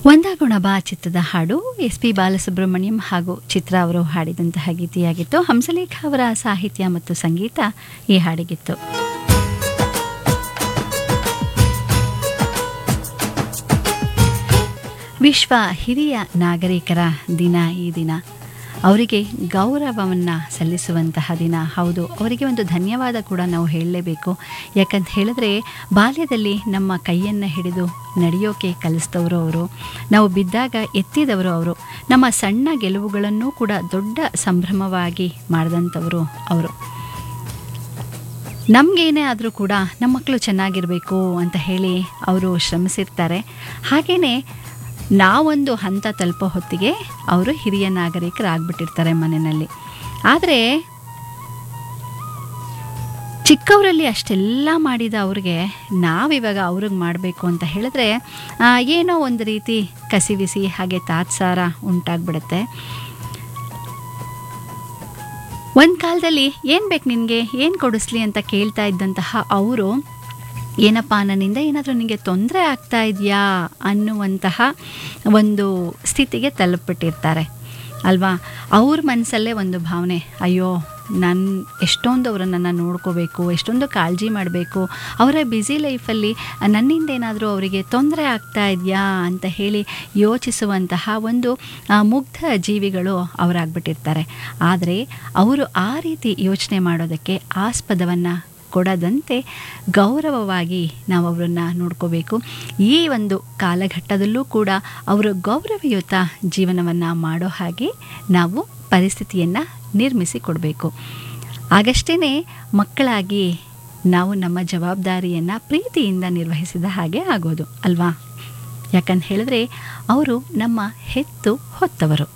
ಒಂದಾಗುಣ ಬಾ ಚಿತ್ರದ ಹಾಡು ಎಸ್ ಪಿ ಬಾಲಸುಬ್ರಹ್ಮಣ್ಯಂ ಹಾಗೂ ಚಿತ್ರ ಅವರು ಹಾಡಿದಂತಹ ಗೀತೆಯಾಗಿತ್ತು ಹಂಸಲೇಖ ಅವರ ಸಾಹಿತ್ಯ ಮತ್ತು ಸಂಗೀತ ಈ ಹಾಡಿಗಿತ್ತು ವಿಶ್ವ ಹಿರಿಯ ನಾಗರಿಕರ ದಿನ ಈ ದಿನ ಅವರಿಗೆ ಗೌರವವನ್ನು ಸಲ್ಲಿಸುವಂತಹ ದಿನ ಹೌದು ಅವರಿಗೆ ಒಂದು ಧನ್ಯವಾದ ಕೂಡ ನಾವು ಹೇಳಲೇಬೇಕು ಯಾಕಂತ ಹೇಳಿದ್ರೆ ಬಾಲ್ಯದಲ್ಲಿ ನಮ್ಮ ಕೈಯನ್ನು ಹಿಡಿದು ನಡೆಯೋಕೆ ಕಲಿಸಿದವರು ಅವರು ನಾವು ಬಿದ್ದಾಗ ಎತ್ತಿದವರು ಅವರು ನಮ್ಮ ಸಣ್ಣ ಗೆಲುವುಗಳನ್ನು ಕೂಡ ದೊಡ್ಡ ಸಂಭ್ರಮವಾಗಿ ಮಾಡಿದಂಥವರು ಅವರು ನಮಗೇನೇ ಆದರೂ ಕೂಡ ನಮ್ಮ ಮಕ್ಕಳು ಚೆನ್ನಾಗಿರಬೇಕು ಅಂತ ಹೇಳಿ ಅವರು ಶ್ರಮಿಸಿರ್ತಾರೆ ಹಾಗೆಯೇ ನಾವೊಂದು ಹಂತ ತಲುಪೋ ಹೊತ್ತಿಗೆ ಅವರು ಹಿರಿಯ ನಾಗರಿಕರಾಗ್ಬಿಟ್ಟಿರ್ತಾರೆ ಮನೆಯಲ್ಲಿ ಆದರೆ ಚಿಕ್ಕವರಲ್ಲಿ ಅಷ್ಟೆಲ್ಲ ಮಾಡಿದ ಅವ್ರಿಗೆ ನಾವಿವಾಗ ಅವ್ರಿಗೆ ಮಾಡಬೇಕು ಅಂತ ಹೇಳಿದ್ರೆ ಆ, ಏನೋ ಒಂದು ರೀತಿ ಕಸಿವಿಸಿ ಹಾಗೆ ತಾತ್ಸಾರ ಉಂಟಾಗ್ಬಿಡುತ್ತೆ ಒಂದು ಕಾಲದಲ್ಲಿ ಏನು ಬೇಕು ನಿನಗೆ ಏನು ಕೊಡಿಸ್ಲಿ ಅಂತ ಕೇಳ್ತಾ ಇದ್ದಂತಹ ಅವರು ಏನಪ್ಪ ನನ್ನಿಂದ ಏನಾದರೂ ನಿನಗೆ ತೊಂದರೆ ಆಗ್ತಾ ಇದೆಯಾ ಅನ್ನುವಂತಹ ಒಂದು ಸ್ಥಿತಿಗೆ ತಲುಪಿಬಿಟ್ಟಿರ್ತಾರೆ ಅಲ್ವಾ ಅವ್ರ ಮನಸ್ಸಲ್ಲೇ ಒಂದು ಭಾವನೆ ಅಯ್ಯೋ ನಾನು ಎಷ್ಟೊಂದು ಅವರನ್ನು ನೋಡ್ಕೋಬೇಕು ಎಷ್ಟೊಂದು ಕಾಳಜಿ ಮಾಡಬೇಕು ಅವರ ಬ್ಯುಸಿ ಲೈಫಲ್ಲಿ ನನ್ನಿಂದ ಏನಾದರೂ ಅವರಿಗೆ ತೊಂದರೆ ಆಗ್ತಾ ಇದೆಯಾ ಅಂತ ಹೇಳಿ ಯೋಚಿಸುವಂತಹ ಒಂದು ಆ, ಮುಗ್ಧ ಜೀವಿಗಳು ಅವರಾಗ್ಬಿಟ್ಟಿರ್ತಾರೆ ಆದರೆ ಅವರು ಆ ರೀತಿ ಯೋಚನೆ ಮಾಡೋದಕ್ಕೆ ಆಸ್ಪದವನ್ನು ಕೊಡದಂತೆ ಗೌರವವಾಗಿ ನಾವು ಅವರನ್ನು ನೋಡ್ಕೋಬೇಕು ಈ ಒಂದು ಕಾಲಘಟ್ಟದಲ್ಲೂ ಕೂಡ ಅವರು ಗೌರವಯುತ ಜೀವನವನ್ನು ಮಾಡೋ ಹಾಗೆ ನಾವು ಪರಿಸ್ಥಿತಿಯನ್ನು ನಿರ್ಮಿಸಿ ಕೊಡಬೇಕು ಆಗಷ್ಟೇ ಮಕ್ಕಳಾಗಿ ನಾವು ನಮ್ಮ ಜವಾಬ್ದಾರಿಯನ್ನು ಪ್ರೀತಿಯಿಂದ ನಿರ್ವಹಿಸಿದ ಹಾಗೆ ಆಗೋದು ಅಲ್ವಾ ಯಾಕಂತ ಹೇಳಿದ್ರೆ ಅವರು ನಮ್ಮ ಹೆತ್ತು ಹೊತ್ತವರು